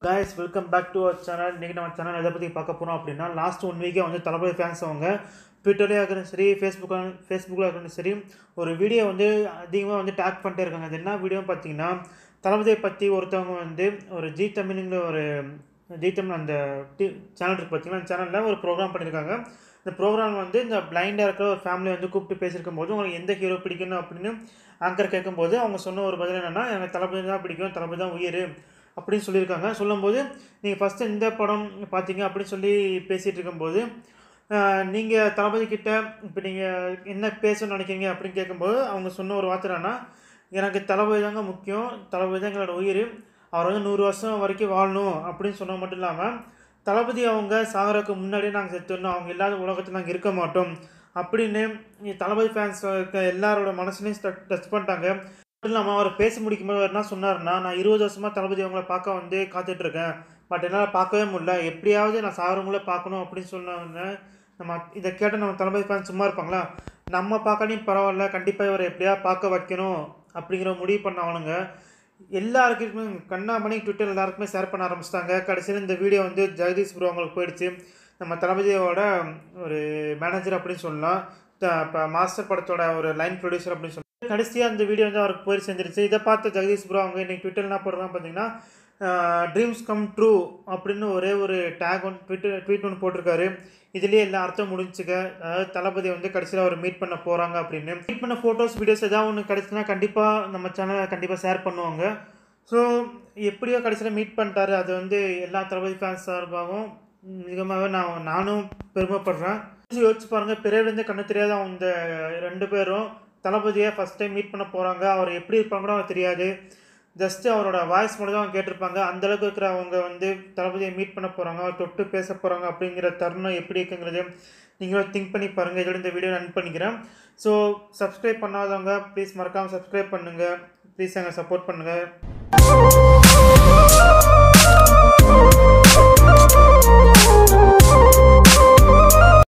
guys welcome back to our channel இன்றைக்கி நம்ம channel எதை பற்றி பார்க்க போகிறோம் அப்படின்னா லாஸ்ட் ஒன் வீக்கே வந்து தளபதி ஃபேன்ஸ் அவங்க ட்விட்டர்லேயே இருக்கட்டும் சரி ஃபேஸ்புக்கில் ஃபேஸ்புக்கில் இருக்கட்டும் சரி ஒரு வீடியோ வந்து அதிகமாக வந்து டேக் பண்ணிட்டே இருக்காங்க அது என்ன வீடியோன்னு பார்த்தீங்கன்னா தளபதியை பற்றி ஒருத்தவங்க வந்து ஒரு ஜி தமிழ்ங்கிற ஒரு ஜி தமிழ் அந்த டி சேனல் இருக்குது பார்த்தீங்கன்னா அந்த சேனலில் ஒரு ப்ரோக்ராம் பண்ணியிருக்காங்க இந்த ப்ரோக்ராம் வந்து இந்த பிளைண்டாக இருக்கிற ஒரு ஃபேமிலி வந்து கூப்பிட்டு பேசியிருக்கும் போது உங்களுக்கு எந்த ஹீரோ பிடிக்கணும் அப்படின்னு ஆங்கர் கேட்கும்போது அவங்க சொன்ன ஒரு பதில் என்னென்னா எனக்கு தளபதி தான் பிடிக்கும் தளபதி தான் உயிர் அப்படின்னு சொல்லியிருக்காங்க சொல்லும்போது நீங்கள் ஃபஸ்ட்டு இந்த படம் பார்த்தீங்க அப்படின்னு சொல்லி பேசிகிட்டு இருக்கும்போது நீங்கள் தளபதி கிட்ட இப்போ நீங்கள் என்ன பேசணும்னு நினைக்கிறீங்க அப்படின்னு கேட்கும்போது அவங்க சொன்ன ஒரு வார்த்தை என்னன்னா எனக்கு தளபதி தாங்க முக்கியம் தளபதி தான் எங்களோட உயிர் அவர் வந்து நூறு வருஷம் வரைக்கும் வாழணும் அப்படின்னு சொன்ன மட்டும் இல்லாமல் தளபதி அவங்க சாகறதுக்கு முன்னாடியே நாங்கள் செத்துடணும் அவங்க இல்லாத உலகத்தில் நாங்கள் இருக்க மாட்டோம் அப்படின்னு தளபதி ஃபேன்ஸ் இருக்க எல்லாரோட மனசுலையும் டச் பண்ணிட்டாங்க மட்டும் இல்லாமல் அவர் பேச முடிக்கும்போது அவர் என்ன சொன்னார்னா நான் இருபது வருஷமாக தளபதி அவங்கள பார்க்க வந்து காத்துட்ருக்கேன் பட் என்னால் பார்க்கவே முடியல எப்படியாவது நான் சாகிறவங்கள பார்க்கணும் அப்படின்னு சொன்னவங்க நம்ம இதை கேட்டு நம்ம தளபதி ஃபேன் சும்மா இருப்பாங்களா நம்ம பார்க்கலையும் பரவாயில்ல கண்டிப்பாக இவரை எப்படியா பார்க்க வைக்கணும் அப்படிங்கிற முடிவு பண்ணவனுங்க எல்லாருக்குமே கண்ணாமணி ட்விட்டர் எல்லாருக்குமே ஷேர் பண்ண ஆரம்பிச்சிட்டாங்க கடைசியில் இந்த வீடியோ வந்து ஜெகதீஷ் ப்ரோ அவங்களுக்கு போயிடுச்சு நம்ம தளபதியோட ஒரு மேனேஜர் அப்படின்னு சொல்லலாம் இப்போ மாஸ்டர் படத்தோட ஒரு லைன் ப்ரொடியூசர் அப்படின்னு சொல்லலாம் கடைசியாக அந்த வீடியோ வந்து அவருக்கு போய் செஞ்சிருச்சு இதை பார்த்து ஜெகதீஷ் ப்ரோ அவங்க இன்னைக்கு ட்விட்டர் என்ன போடுறாங்க பார்த்தீங்கன்னா ட்ரீம்ஸ் கம் ட்ரூ அப்படின்னு ஒரே ஒரு டேக் ஒன் ட்விட்டர் ட்வீட் ஒன்று போட்டிருக்காரு இதுலேயே எல்லா அர்த்தம் முடிஞ்சுக்க அதாவது தளபதி வந்து கடைசியில் அவர் மீட் பண்ண போகிறாங்க அப்படின்னு மீட் பண்ண ஃபோட்டோஸ் வீடியோஸ் ஏதாவது ஒன்று கிடச்சுன்னா கண்டிப்பாக நம்ம சேனலை கண்டிப்பாக ஷேர் பண்ணுவாங்க ஸோ எப்படியோ கடைசியில் மீட் பண்ணிட்டாரு அது வந்து எல்லா தளபதி ஃபேன்ஸ் சார்பாகவும் மிகமாகவே நான் நானும் பெருமைப்படுறேன் யோசிச்சு பாருங்கள் பிறவிலேருந்து கண்ணு தெரியாத அந்த ரெண்டு பேரும் தளபதியை ஃபஸ்ட் டைம் மீட் பண்ண போகிறாங்க அவர் எப்படி இருப்பாங்க கூட அவருக்கு தெரியாது ஜஸ்ட்டு அவரோட வாய்ஸ் மட்டும் தான் அவங்க கேட்டிருப்பாங்க அந்தளவுக்கு இருக்கிற அவங்க வந்து தளபதியை மீட் பண்ண போகிறாங்க அவர் தொட்டு பேச போகிறாங்க அப்படிங்கிற தருணம் எப்படி இருக்குங்கிறது நீங்களும் திங்க் பண்ணி பாருங்கள் இதோட இந்த வீடியோ ரன் பண்ணிக்கிறேன் ஸோ சப்ஸ்கிரைப் பண்ணாதவங்க ப்ளீஸ் மறக்காமல் சப்ஸ்கிரைப் பண்ணுங்கள் ப்ளீஸ் எங்களை சப்போர்ட் பண்ணுங்கள்